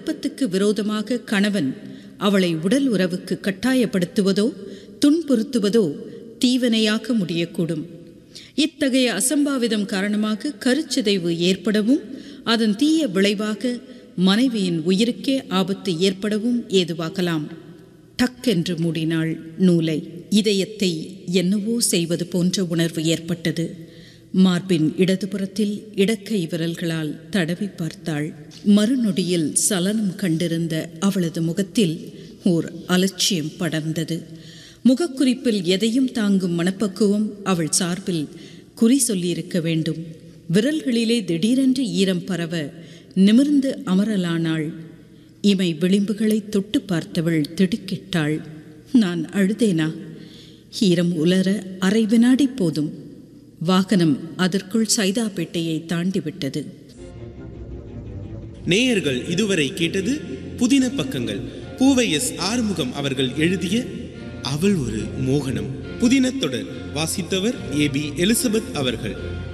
விருப்பத்துக்கு விரோதமாக கணவன் அவளை உடல் உறவுக்கு கட்டாயப்படுத்துவதோ துன்புறுத்துவதோ தீவனையாக்க முடியக்கூடும் இத்தகைய அசம்பாவிதம் காரணமாக கருச்சிதைவு ஏற்படவும் அதன் தீய விளைவாக மனைவியின் உயிருக்கே ஆபத்து ஏற்படவும் ஏதுவாகலாம் டக்கென்று மூடினாள் நூலை இதயத்தை என்னவோ செய்வது போன்ற உணர்வு ஏற்பட்டது மார்பின் இடதுபுறத்தில் இடக்கை விரல்களால் தடவி பார்த்தாள் மறுநொடியில் சலனம் கண்டிருந்த அவளது முகத்தில் ஓர் அலட்சியம் படர்ந்தது முகக்குறிப்பில் எதையும் தாங்கும் மனப்பக்குவம் அவள் சார்பில் குறி சொல்லியிருக்க வேண்டும் விரல்களிலே திடீரென்று ஈரம் பரவ நிமிர்ந்து அமரலானாள் இமை விளிம்புகளை தொட்டு பார்த்தவள் திடுக்கிட்டாள் நான் அழுதேனா ஈரம் உலர அரை வினாடி போதும் வாகனம் அதற்குள் சைதாப்பேட்டையை தாண்டிவிட்டது நேயர்கள் இதுவரை கேட்டது புதின பக்கங்கள் பூவை எஸ் ஆறுமுகம் அவர்கள் எழுதிய அவள் ஒரு மோகனம் புதின தொடர் வாசித்தவர் ஏ பி எலிசபெத் அவர்கள்